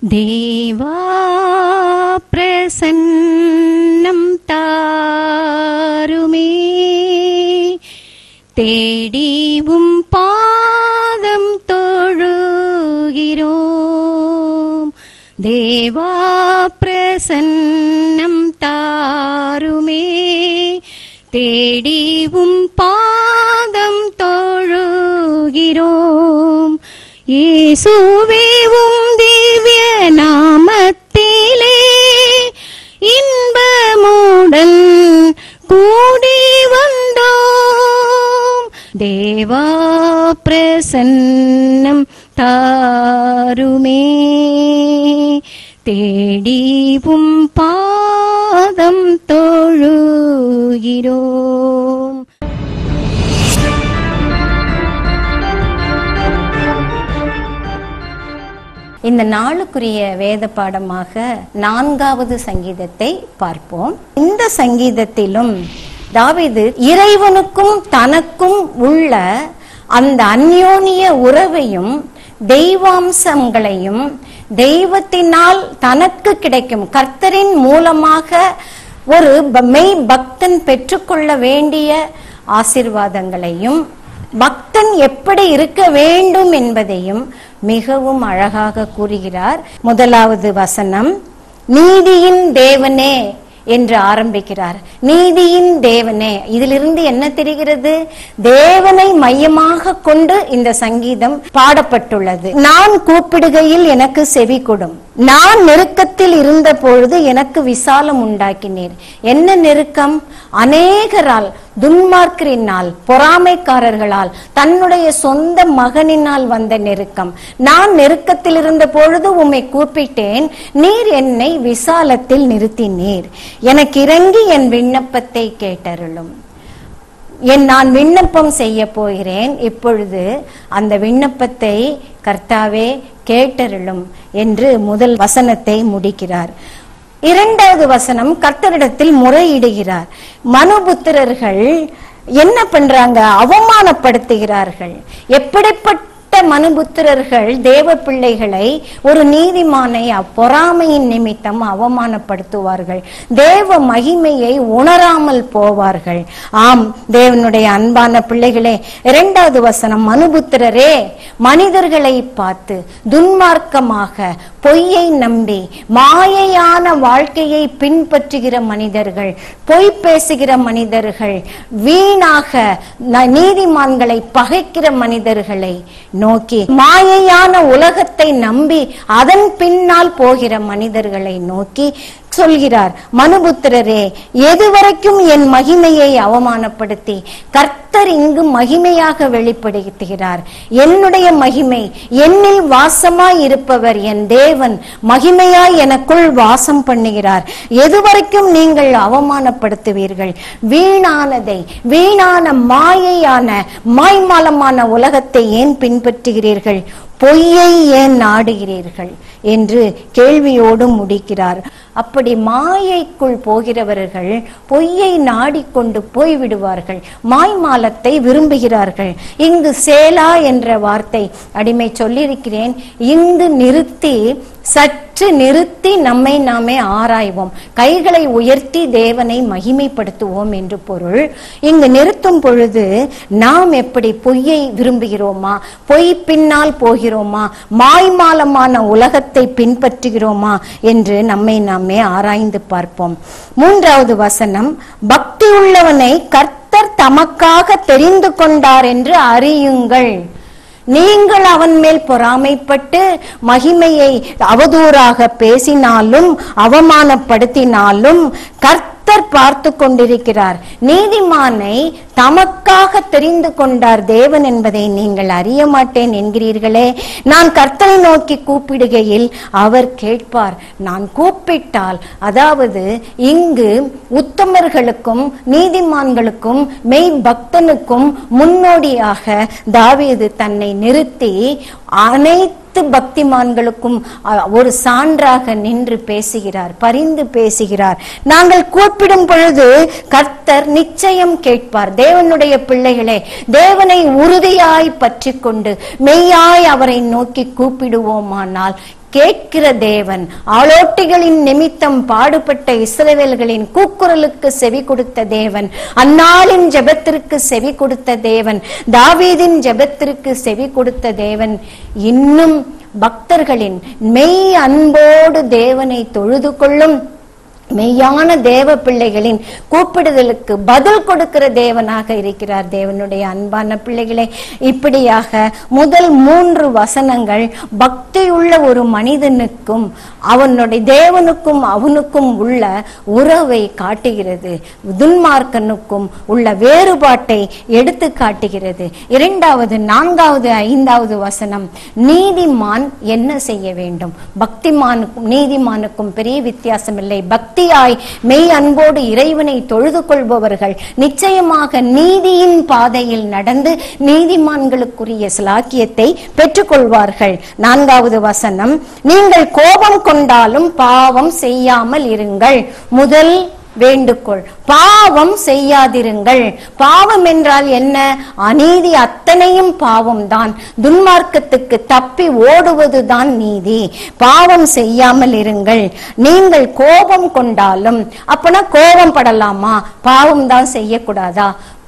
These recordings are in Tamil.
தேவா பிரசன்னம் தாருமே தேடிவும் பாதம் தொழுகிறோம் தேவா பிரசன்னம் தாருமே தேடிவும் பாதம் தொழுகிறோம் இயேசுவேவும் திவ்ய நாமத்திலே இன்பமுடன் கூடி வந்தோம் தேவா பிரசன்னம் தாருமே தேடிவும் பாதம் தொழுகிறோம் இந்த நாளுக்குரிய வேத பாடமாக நான்காவது சங்கீதத்தை பார்ப்போம் இந்த சங்கீதத்திலும் தாவீது இறைவனுக்கும் தனக்கும் உள்ள அந்த அந்யோனிய உறவையும் தெய்வாம்சங்களையும் தெய்வத்தினால் தனக்கு கிடைக்கும் கர்த்தரின் மூலமாக ஒரு ப- மெய் பக்தன் பெற்றுக்கொள்ள வேண்டிய ஆசிர்வாதங்களையும் பக்தன் எப்படி இருக்க வேண்டும் என்பதையும் மிகவும் அழகாக கூறுகிறார் முதலாவது வசனம் நீதியின் தேவனே என்று ஆரம்பிக்கிறார் நீதியின் தேவனே இதிலிருந்து என்ன தெரிகிறது தேவனை மையமாக கொண்டு இந்த சங்கீதம் பாடப்பட்டுள்ளது நான் கூப்பிடுகையில் எனக்கு செவி கொடும் நான் நெருக்கத்தில் இருந்த பொழுது எனக்கு விசாலம் உண்டாக்கினீர் என்ன நெருக்கம் அநேகரால் துன்மார்க்கரினால் பொறாமைக்காரர்களால் தன்னுடைய சொந்த மகனினால் வந்த நெருக்கம் நான் நெருக்கத்தில் இருந்த பொழுது உம்மை கூப்பிட்டேன் நீர் என்னை விசாலத்தில் நிறுத்தினீர் எனக்கு இறங்கி என் விண்ணப்பத்தை கேட்டருளும் என் நான் விண்ணப்பம் செய்ய போகிறேன் இப்பொழுது அந்த விண்ணப்பத்தை கர்த்தாவே கேட்டருளும் என்று முதல் வசனத்தை முடிக்கிறார் இரண்டாவது வசனம் கர்த்தரிடத்தில் முறையிடுகிறார் மனுபுத்திரர்கள் என்ன பண்றாங்க அவமானப்படுத்துகிறார்கள் எப்படிப்பட்ட மனுபுத்திரர்கள் தேவ பிள்ளைகளை ஒரு நீதிமானை பொறாமையின் நிமித்தம் அவமானப்படுத்துவார்கள் தேவ மகிமையை உணராமல் போவார்கள் ஆம் தேவனுடைய அன்பான பிள்ளைகளே இரண்டாவது வசனம் மனுபுத்திரரே மனிதர்களை பார்த்து துன்மார்க்கமாக பொய்யை நம்பி மாயையான வாழ்க்கையை பின்பற்றுகிற மனிதர்கள் பொய் பேசுகிற மனிதர்கள் வீணாக ந- நீதிமான்களை பகைக்கிற மனிதர்களை நோக்கி மாயையான உலகத்தை நம்பி அதன் பின்னால் போகிற மனிதர்களை நோக்கி சொல்கிறார் மனுபுத்திரரே எதுவரைக்கும் என் மகிமையை அவமானப்படுத்தி கர்த்தர் இங்கு மகிமையாக வெளிப்படுத்துகிறார் என்னுடைய மகிமை என்னில் வாசமாய் இருப்பவர் என் தேவன் மகிமையாய் எனக்குள் வாசம் பண்ணுகிறார் எதுவரைக்கும் நீங்கள் அவமானப்படுத்துவீர்கள் வீணானதை வீணான மாயையான மாய்மாலமான உலகத்தை ஏன் பின்பற்றுகிறீர்கள் பொய்யை ஏன் நாடுகிறீர்கள் என்று கேள்வியோடு முடிக்கிறார் அப்படி மாயைக்குள் போகிறவர்கள் பொய்யை நாடிக்கொண்டு போய்விடுவார்கள் மாய்மாலத்தை விரும்புகிறார்கள் இங்கு சேலா என்ற வார்த்தை அடிமை சொல்லியிருக்கிறேன் இங்கு நிறுத்தி சற்று நிறுத்தி நம்மை நாமே ஆராய்வோம் கைகளை உயர்த்தி தேவனை மகிமைப்படுத்துவோம் என்று பொருள் இங்கு நிறுத்தும் பொழுது நாம் எப்படி பொய்யை விரும்புகிறோமா பொய் பின்னால் போகிறோமா மாய்மாலமான உலகத்தை பின்பற்றுகிறோமா என்று நம்மை நாமே ஆராய்ந்து பார்ப்போம் மூன்றாவது வசனம் பக்தி உள்ளவனை கர்த்தர் தமக்காக தெரிந்து கொண்டார் என்று அறியுங்கள் நீங்கள் அவன் மேல் பொறாமைப்பட்டு மகிமையை அவதூறாக பேசினாலும் அவமானப்படுத்தினாலும் கர்த்தர் பார்த்து கொண்டிருக்கிறார் நீதிமானை தமக்காக தெரிந்து கொண்டார் தேவன் என்பதை நீங்கள் அறிய மாட்டேன் என்கிறீர்களே நான் கர்த்தரை நோக்கி கூப்பிடுகையில் அவர் கேட்பார் நான் கூப்பிட்டால் அதாவது இங்கு உத்தமர்களுக்கும் நீதிமான்களுக்கும் மெய் பக்தனுக்கும் முன்னோடியாக தாவீது தன்னை நிறுத்தி அனைத்து பக்திமான்களுக்கும் அ, ஒரு சான்றாக நின்று பேசுகிறார் பரிந்து பேசுகிறார் நாங்கள் கூப்பிடும் பொழுது கர்த்தர் நிச்சயம் கேட்பார் தேவனுடைய பிள்ளைகளே தேவனை உறுதியாய் பற்றி கொண்டு மெய்யாய் அவரை நோக்கி கூப்பிடுவோமானால் கேட்கிற தேவன் ஆளோட்டிகளின் நிமித்தம் பாடுபட்ட இஸ்ரவேல்களின் கூக்குரலுக்கு செவி கொடுத்த தேவன் அந்நாளின் ஜெபத்திற்கு செவி கொடுத்த தேவன் தாவீதின் ஜெபத்திற்கு செவி கொடுத்த தேவன் இன்னும் பக்தர்களின் மெய் அன்போடு தேவனை தொழுது கொள்ளும் மெய்யான தேவ பிள்ளைகளின் கூப்பிடுதலுக்கு பதில் கொடுக்கிற தேவனாக இருக்கிறார் தேவனுடைய அன்பான பிள்ளைகளே இப்படியாக முதல் மூன்று வசனங்கள் பக்தியுள்ள ஒரு மனிதனுக்கும் அவனுடைய தேவனுக்கும் அவனுக்கும் உள்ள உறவை காட்டுகிறது துன்மார்க்கனுக்கும் உள்ள வேறுபாட்டை எடுத்து காட்டுகிறது இரண்டாவது நான்காவது ஐந்தாவது வசனம் நீதிமான் என்ன செய்ய வேண்டும் பக்திமானுக்கும் நீதிமானுக்கும் பெரிய வித்தியாசம் இல்லை பக்தியாய் மெய் அன்போடு இறைவனை தொழுது கொள்பவர்கள் நிச்சயமாக நீதியின் பாதையில் நடந்து நீதிமான்களுக்குரிய சிலாக்கியத்தை பெற்றுக்கொள்வார்கள் நான்காவது வசனம் நீங்கள் கோபம் கொண்டாலும் பாவம் செய்யாமல் இருங்கள் முதல் வேண்டுகோள் பாவம் செய்யாதிருங்கள் பாவம் என்றால் என்ன அநீதி அத்தனையும் பாவம்தான் துன்மார்க்கத்துக்கு தப்பி ஓடுவதுதான் நீதி பாவம் செய்யாமல் இருங்கள் நீங்கள் கோபம் கொண்டாலும் அப்பனா கோபம் படலாமா பாவம் தான் செய்யக்கூடாதா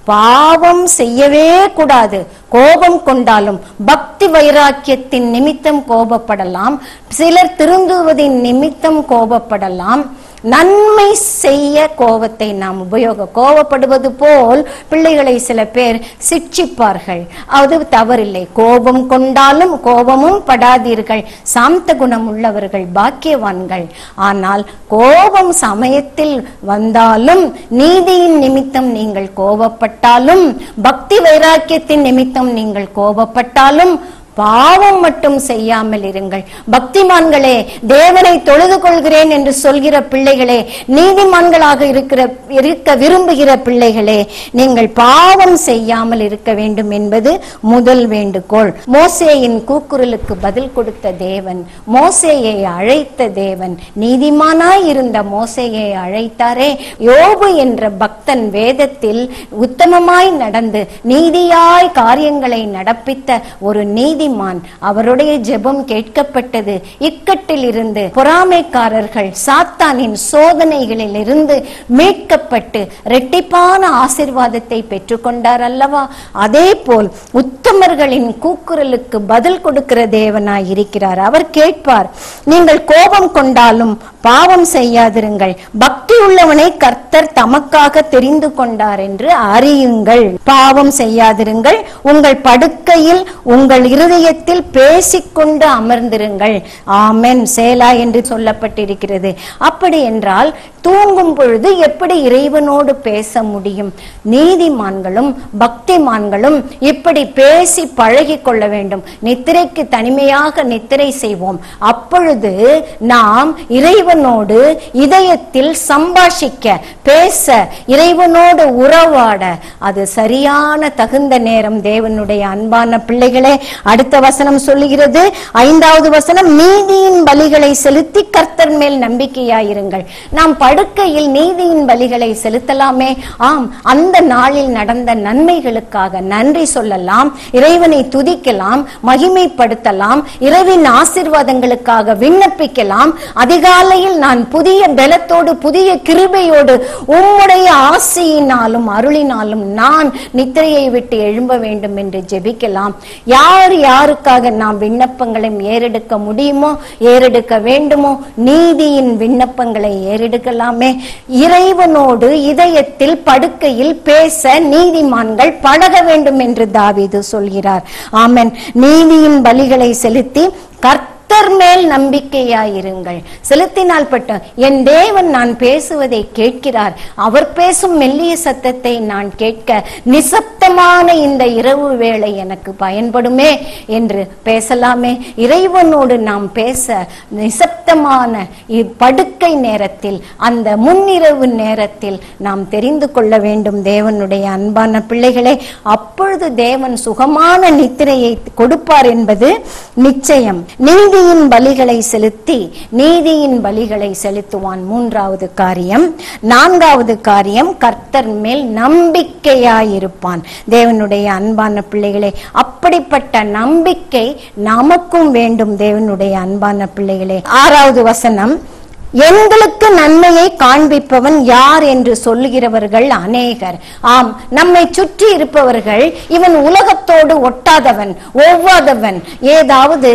பாவம் செய்யவே கூடாது கோபம் கொண்டாலும் பக்தி வைராக்கியத்தின் நிமித்தம் கோபப்படலாம் சிலர் திருந்துவதின் நிமித்தம் கோபப்படலாம் நன்மை செய்ய கோபத்தை நாம் உபயோக கோபப்படுவது போல் பிள்ளைகளை சில பேர் சிட்சிப்பார்கள் அது தவறில்லை கோபம் கொண்டாலும் கோபமும் படாதீர்கள் சாந்த குணம் உள்ளவர்கள் பாக்கியவான்கள் ஆனால் கோபம் சமயத்தில் வந்தாலும் நீதியின் நிமித்தம் நீங்கள் கோபப்பட்டாலும் பக்தி வைராக்கியத்தின் நிமித்தம் நீங்கள் கோபப்பட்டாலும் பாவம் மட்டும் செய்யாமல் இருங்கள் பக்திமான்களே தேவனை தொழுது கொள்கிறேன் என்று சொல்கிற பிள்ளைகளே நீதிமான்களாக இருக்கிற இருக்க விரும்புகிற பிள்ளைகளே நீங்கள் பாவம் செய்யாமல் இருக்க வேண்டும் என்பது முதல் வேண்டுகோள் மோசேயின் கூக்குரலுக்கு பதில் கொடுத்த தேவன் மோசேயை அழைத்த தேவன் நீதிமானாய் இருந்த மோசேயை அழைத்தாரே யோபு என்ற பக்தன் வேதத்தில் உத்தமமாய் நடந்து நீதியாய் காரியங்களை நடப்பித்த ஒரு நீதி நீதிமான் அவருடைய ஜெபம் கேட்கப்பட்டது இக்கட்டில் இருந்து பொறாமைக்காரர்கள் சாத்தானின் சோதனைகளில் இருந்து மீட்கப்பட்டு ரெட்டிப்பான ஆசிர்வாதத்தை பெற்றுக்கொண்டார் அல்லவா அதே போல் உத்தமர்களின் கூக்குரலுக்கு பதில் கொடுக்கிற தேவனாய் இருக்கிறார் அவர் கேட்பார் நீங்கள் கோபம் கொண்டாலும் பாவம் செய்யாதிருங்கள் பக்தி உள்ளவனை கர்த்தர் தமக்காக தெரிந்து கொண்டார் என்று அறியுங்கள் பாவம் செய்யாதிருங்கள் உங்கள் படுக்கையில் உங்கள் இருதயத்தில் பேசிக்கொண்டு அமர்ந்திருங்கள் ஆமென் சேலா என்று சொல்லப்பட்டிருக்கிறது அப்படி என்றால் தூங்கும் பொழுது எப்படி இறைவனோடு பேச முடியும் நீதிமான்களும் பக்திமான்களும் இப்படி பேசி பழகி கொள்ள வேண்டும் நித்திரைக்கு தனிமையாக நித்திரை செய்வோம் அப்பொழுது நாம் இறைவனோடு இதயத்தில் சம்பாஷிக்க பேச இறைவனோடு உறவாட அது சரியான தகுந்த நேரம் தேவனுடைய அன்பான பிள்ளைகளே அடுத்த வசனம் சொல்லுகிறது ஐந்தாவது வசனம் நீதியின் பலிகளை செலுத்தி கர்த்தர் மேல் நம்பிக்கையாயிருங்கள் நாம் படுக்கையில் நீதியின் பலிகளை செலுத்தலாமே ஆம் அந்த நாளில் நடந்த நன்மைகளுக்காக நன்றி சொல்லலாம் இறைவனை துதிக்கலாம் மகிமைப்படுத்தலாம் இரவின் ஆசிர்வாதங்களுக்காக விண்ணப்பிக்கலாம் அதிகாலையில் நான் புதிய பலத்தோடு புதிய கிருபையோடு உம்முடைய ஆசையினாலும் அருளினாலும் நான் நித்திரையை விட்டு எழும்ப வேண்டும் என்று ஜெபிக்கலாம் யார் யாருக்காக நாம் விண்ணப்பங்களை ஏறெடுக்க முடியுமோ ஏறெடுக்க வேண்டுமோ நீதியின் விண்ணப்பங்களை ஏறெடுக்கலாமே இறைவனோடு இதயத்தில் படுக்கையில் பேச நீதிமான்கள் பழக வேண்டும் என்று தாவீது சொல்கிறார் ஆமென் நீதியின் பலிகளை செலுத்தி கர்த்தர் மேல் நம்பிக்கையாயிருங்கள் செலுத்தினால் பட்ட என் தேவன் நான் பேசுவதை கேட்கிறார் அவர் பேசும் மெல்லிய சத்தத்தை நான் கேட்க நிசப்தமான இந்த இரவு வேளை எனக்கு பயன்படுமே என்று பேசலாமே இறைவனோடு நாம் பேச நிசப்தமான படுக்கை நேரத்தில் அந்த முன்னிரவு நேரத்தில் நாம் தெரிந்து கொள்ள வேண்டும் தேவனுடைய அன்பான பிள்ளைகளே அப்பொழுது தேவன் சுகமான நித்திரையை கொடுப்பார் என்பது நிச்சயம் நீதி நீதியின் பலிகளை செலுத்தி நீதியின் பலிகளை செலுத்துவான் மூன்றாவது காரியம் நான்காவது காரியம் கர்த்தர் மேல் நம்பிக்கையாயிருப்பான் தேவனுடைய அன்பான பிள்ளைகளே அப்படிப்பட்ட நம்பிக்கை நமக்கும் வேண்டும் தேவனுடைய அன்பான பிள்ளைகளே ஆறாவது வசனம் எங்களுக்கு நன்மையை காண்பிப்பவன் யார் என்று சொல்லுகிறவர்கள் அநேகர் ஆம் நம்மை சுற்றி இருப்பவர்கள் இவன் உலகத்தோடு ஒட்டாதவன் ஒவ்வாதவன் ஏதாவது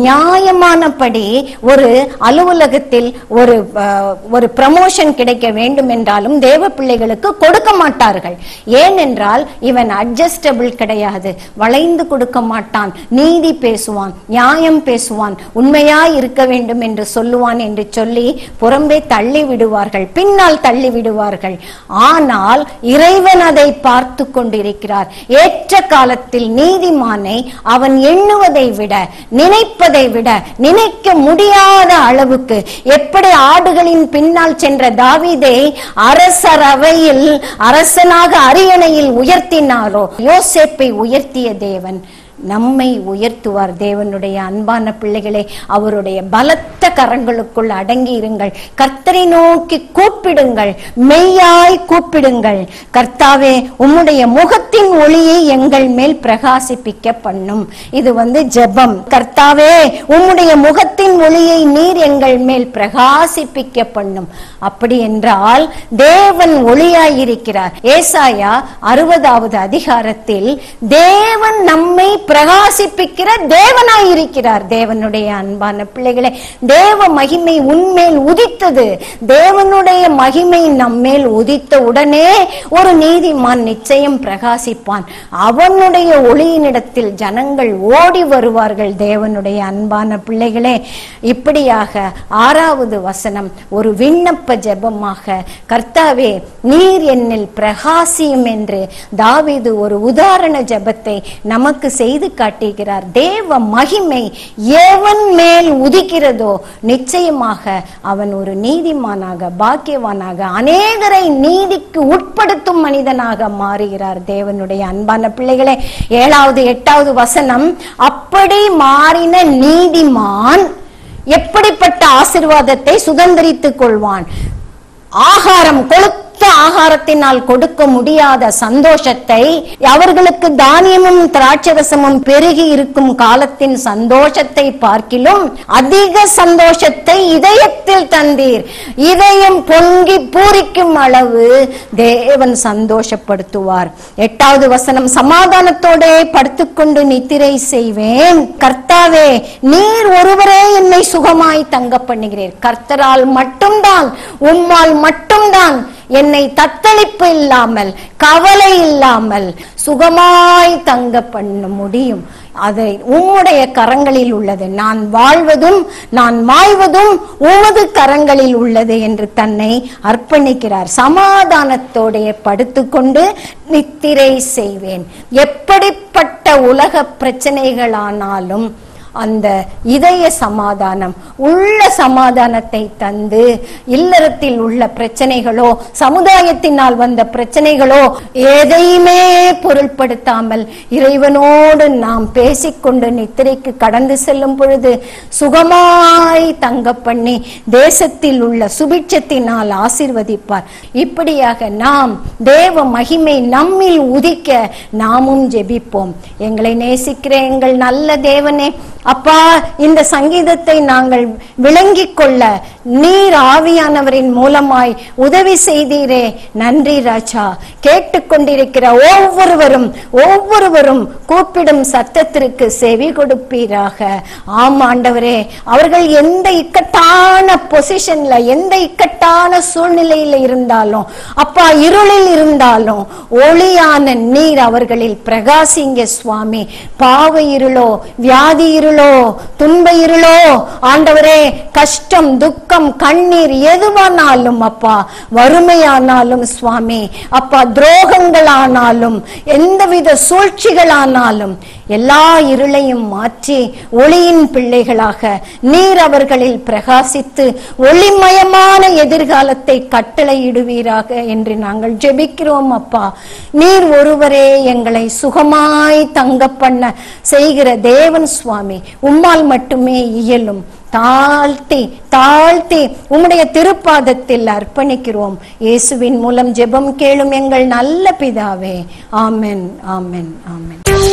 நியாயமானபடி ஒரு அலுவலகத்தில் ஒரு அஹ், ஒரு ப்ரமோஷன் கிடைக்க வேண்டும் என்றாலும் தேவ பிள்ளைகளுக்கு கொடுக்க மாட்டார்கள் ஏனென்றால் இவன் அட்ஜஸ்டபிள் கிடையாது வளைந்து கொடுக்க மாட்டான் நீதி பேசுவான் நியாயம் பேசுவான் உண்மையாய் இருக்க வேண்டும் என்று சொல்லுவான் என்று சொல்லி புறம்பே தள்ளி விடுவார்கள் பின்னால் தள்ளி விடுவார்கள் ஆனால் இறைவன் அதை பார்த்து கொண்டிருக்கிறார் ஏற்ற காலத்தில் நீதிமானை அவன் எண்ணுவதை விட நினைப்பதை விட நினைக்க முடியாத அளவுக்கு எப்படி ஆடுகளின் பின்னால் சென்ற தாவீதை அரசரவையில் அரசனாக அரியணையில் உயர்த்தினாரோ யோசேப்பை உயர்த்திய தேவன் நம்மை உயர்த்துவார் தேவனுடைய அன்பான பிள்ளைகளே அவருடைய பலத்த கரங்களுக்குள் அடங்கி இருங்கள் கர்த்தரை நோக்கி கூப்பிடுங்கள் மெய்யாய் கூப்பிடுங்கள் கர்த்தாவே உம்முடைய முகத்தின் ஒளியை எங்கள் மேல் பிரகாசிப்பிக்க பண்ணும் இது வந்து ஜெபம் கர்த்தாவே உம்முடைய முகத்தின் ஒளியை நீர் எங்கள் மேல் பிரகாசிப்பிக்க பண்ணும் அப்படி என்றால் தேவன் ஒளியாயிருக்கிறார் ஏசாயா அறுபதாவது அதிகாரத்தில் தேவன் நம்மை பிரகாசிப்பிக்கிற தேவனாயிருக்கிறார் தேவனுடைய அன்பான பிள்ளைகளே தேவ மகிமை உன்மேல் உதித்தது தேவனுடைய மகிமை நம்மேல் உதித்த உடனே ஒரு நீதிமான் நிச்சயம் பிரகாசிப்பான் அவனுடைய ஒளியினிடத்தில் ஜனங்கள் ஓடி வருவார்கள் தேவனுடைய அன்பான பிள்ளைகளே இப்படியாக ஆறாவது வசனம் ஒரு விண்ணப்ப ஜெபமாக கர்த்தாவே நீர் என்னில் பிரகாசியும் என்று தாவீது ஒரு உதாரண ஜெபத்தை நமக்கு செய்து காட்டுகிறார் தேவ மகிமை எவன் மேல் உதிக்கிறதோ நிச்சயமாக அவன் ஒரு நீதிமானாக பாக்கியவானாக அநேகரை நீதிக்கு உட்படுத்தும் மனிதனாக மாறுகிறார் தேவனுடைய அன்பான பிள்ளைகளே ஏழாவது எட்டாவது வசனம் அப்படி மாறின நீதிமான் எப்படிப்பட்ட ஆசிர்வாதத்தை சுதந்திரித்துக் கொள்வான் ஆகாரம் கொழுத்த ஆகாரத்தினால் கொடுக்க முடியாத சந்தோஷத்தை அவர்களுக்கு தானியமும் திராட்சரசமும் பெருகி இருக்கும் காலத்தின் சந்தோஷத்தை பார்க்கிலும் அதிக சந்தோஷத்தை இதயத்தில் தந்தீர் இதயம் பொங்கி பூரிக்கும் அளவு தேவன் சந்தோஷப்படுத்துவார் எட்டாவது வசனம் சமாதானத்தோட படுத்துக்கொண்டு நித்திரை செய்வேன் கர்த்தாவே நீர் ஒருவரே என்னை சுகமாய் தங்க பண்ணுகிறீர் கர்த்தரால் மட்டும்தான் உம்மால் மட்டும்தான் என்னை தத்தளிப்பு இல்லாமல் கவலை இல்லாமல் சுகமாய் தங்க பண்ண முடியும் அதை உம்முடைய கரங்களில் உள்ளது நான் வாழ்வதும் நான் மாய்வதும் உமது கரங்களில் உள்ளது என்று தன்னை அர்ப்பணிக்கிறார் சமாதானத்தோடைய படுத்துக்கொண்டு நித்திரை செய்வேன் எப்படிப்பட்ட உலக பிரச்சனைகளானாலும் அந்த இதய சமாதானம் உள்ள சமாதானத்தை தந்து இல்லறத்தில் உள்ள பிரச்சனைகளோ சமுதாயத்தினால் வந்த பிரச்சனைகளோ எதையுமே பொருள்படுத்தாமல் இறைவனோடு நாம் பேசிக்கொண்டு நித்திரைக்கு கடந்து செல்லும் பொழுது சுகமாய் தங்க பண்ணி தேசத்தில் உள்ள சுபிட்சத்தினால் ஆசீர்வதிப்பார் இப்படியாக நாம் தேவ மகிமை நம்மில் உதிக்க நாமும் ஜெபிப்போம் எங்களை நேசிக்கிற எங்கள் நல்ல தேவனே அப்பா இந்த சங்கீதத்தை நாங்கள் விளங்கிக் கொள்ள நீர் ஆவியானவரின் மூலமாய் உதவி செய்தீரே நன்றி ராஜா கேட்டுக்கொண்டிருக்கிற ஒவ்வொருவரும் ஒவ்வொருவரும் கூப்பிடும் சத்தத்திற்கு செவி கொடுப்பீராக ஆம் ஆண்டவரே அவர்கள் எந்த இக்கட்டான பொசிஷன்ல எந்த இக்கட்டான சூழ்நிலையில இருந்தாலும் அப்பா இருளில் இருந்தாலும் ஒளியான நீர் அவர்களில் பிரகாசிங்க சுவாமி பாவ இருளோ வியாதி இருளோ துன்ப இருளோ ஆண்டவரே கஷ்டம் துக்கம் கண்ணீர் எதுவானாலும் அப்பா வறுமையானாலும் சுவாமி அப்பா துரோகங்களானாலும் எந்தவித சூழ்ச்சிகளானாலும் எல்லா இருளையும் மாற்றி ஒளியின் பிள்ளைகளாக நீர் அவர்களில் பிரகாசித்து ஒளிமயமான எதிர்காலத்தை கட்டளையிடுவீராக என்று நாங்கள் ஜெபிக்கிறோம் அப்பா நீர் ஒருவரே எங்களை சுகமாய் தங்க பண்ண செய்கிற தேவன் சுவாமி உம்மால் மட்டுமே இயலும் தாழ்த்தி தாழ்த்தி உம்முடைய திருப்பாதத்தில் அர்ப்பணிக்கிறோம் இயேசுவின் மூலம் ஜெபம் கேளும் எங்கள் நல்ல பிதாவே ஆமென் ஆமென் ஆமென்